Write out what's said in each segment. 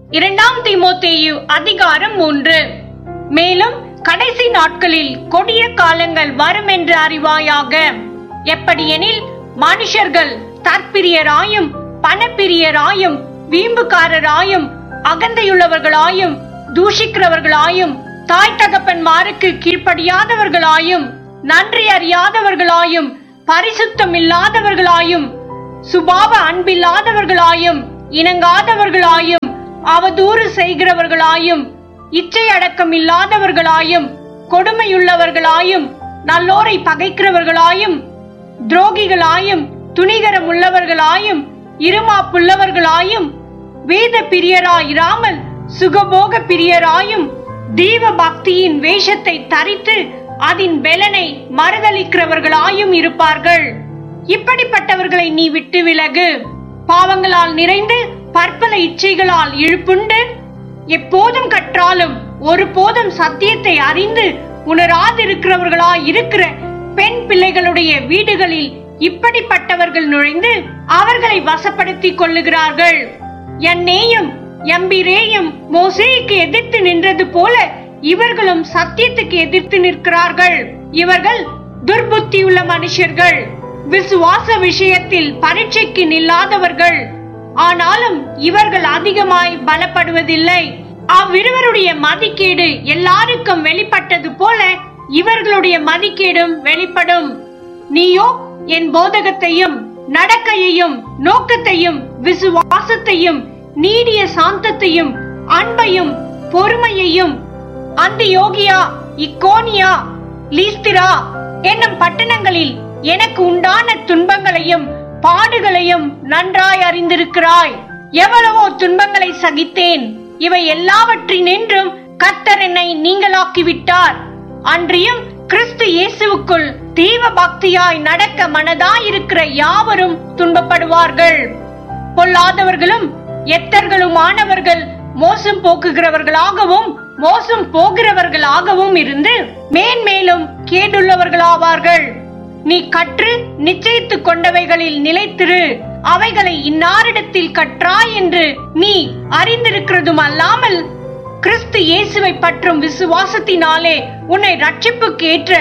இரண்டாம் தீமோத்தேயு அதிகாரம் மூன்று மேலும் கடைசி நாட்களில் கொடிய காலங்கள் வரும் என்று அறிவாயாக எப்படியெனில் மனுஷர்கள் தற்பிரியராயும் பணப்பிரியராயும் வீம்புக்காரராயும் அகந்தையுள்ளவர்களாயும் தூஷிக்கிறவர்களாயும் தாய் தகப்பன்மாருக்கு கீழ்ப்படியாதவர்களாயும் நன்றி அறியாதவர்களாயும் பரிசுத்தம் இல்லாதவர்களாயும் சுபாவ அன்பில்லாதவர்களாயும் இணங்காதவர்களாயும் அவதூறு செய்கிறவர்களாயும் இச்சை அடக்கம் இல்லாதவர்களாயும் கொடுமையுள்ளவர்களாயும் நல்லோரை பகைக்கிறவர்களாயும் துரோகிகளாயும் துணிகரம் உள்ளவர்களாயும் இருமாப்புள்ளவர்களாயும் வேத பிரியராயிராமல் சுகபோக பிரியராயும் தீவ பக்தியின் வேஷத்தை தரித்து அதன் பெலனை மறுதளிக்கிறவர்களாயும் இருப்பார்கள் இப்படிப்பட்டவர்களை நீ விட்டு விலகு பாவங்களால் நிறைந்து பற்பல இச்சைகளால் இழுப்புண்டு எப்போதும் கற்றாலும் ஒருபோதும் சத்தியத்தை அறிந்து உணராதிருக்கிறவர்களாய் இருக்கிற பெண் பிள்ளைகளுடைய வீடுகளில் இப்படிப்பட்டவர்கள் நுழைந்து அவர்களை வசப்படுத்திக் கொள்ளுகிறார்கள் என்னேயும் எம்பிரேயும் மோசேக்கு எதிர்த்து நின்றது போல இவர்களும் சத்தியத்துக்கு எதிர்த்து நிற்கிறார்கள் இவர்கள் துர்புத்தியுள்ள மனுஷர்கள் விசுவாச விஷயத்தில் பரீட்சைக்கு நில்லாதவர்கள் ஆனாலும் இவர்கள் அதிகமாய் பலப்படுவதில்லை அவ்விருவருடைய மதிக்கேடு எல்லாருக்கும் வெளிப்பட்டது போல இவர்களுடைய மதிக்கேடும் வெளிப்படும் நீயோ என் போதகத்தையும் நடக்கையையும் நோக்கத்தையும் விசுவாசத்தையும் நீடிய சாந்தத்தையும் அன்பையும் பொறுமையையும் அந்தியோகியா இக்கோனியா லீஸ்திரா என்னும் பட்டணங்களில் எனக்கு உண்டான துன்பங்களையும் பாடுகளையும் நன்றாய் அறிந்திருக்கிறாய் எவ்வளவோ துன்பங்களை சகித்தேன் இவை எல்லாவற்றினின்றும் கர்த்தர் என்னை நீங்களாக்கி விட்டார் அன்றியும் கிறிஸ்து இயேசுவுக்குள் தீவ பக்தியாய் நடக்க மனதாயிருக்கிற யாவரும் துன்பப்படுவார்கள் பொல்லாதவர்களும் எத்தர்களுமானவர்கள் மோசம் போக்குகிறவர்களாகவும் மோசம் போகிறவர்களாகவும் இருந்து மேன்மேலும் கேடுள்ளவர்களாவார்கள் நீ கற்று நிச்சயித்துக் கொண்டவைகளில் நிலைத்திரு அவைகளை இன்னாரிடத்தில் கற்றாய் என்று நீ அறிந்திருக்கிறதும் அல்லாமல் கிறிஸ்து இயேசுவை பற்றும் விசுவாசத்தினாலே உன்னை ரட்சிப்புக்கு ஏற்ற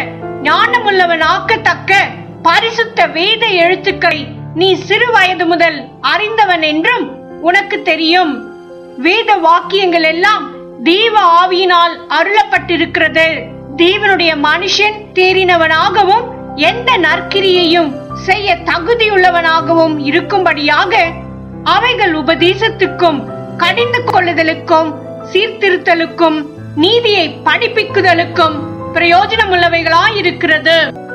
ஞானமுள்ளவனாக்கத்தக்க பரிசுத்த வேத எழுத்துக்களை நீ சிறு வயது முதல் அறிந்தவன் என்றும் உனக்கு தெரியும் வேத வாக்கியங்கள் எல்லாம் தீவ ஆவியினால் அருளப்பட்டிருக்கிறது தேவனுடைய மனுஷன் தேறினவனாகவும் எந்த நற்கிரியையும் செய்ய தகுதியுள்ளவனாகவும் இருக்கும்படியாக அவைகள் உபதேசத்துக்கும் கடிந்து கொள்ளுதலுக்கும் சீர்திருத்தலுக்கும் நீதியை படிப்பிக்குதலுக்கும் பிரயோஜனமுள்ளவைகளாயிருக்கிறது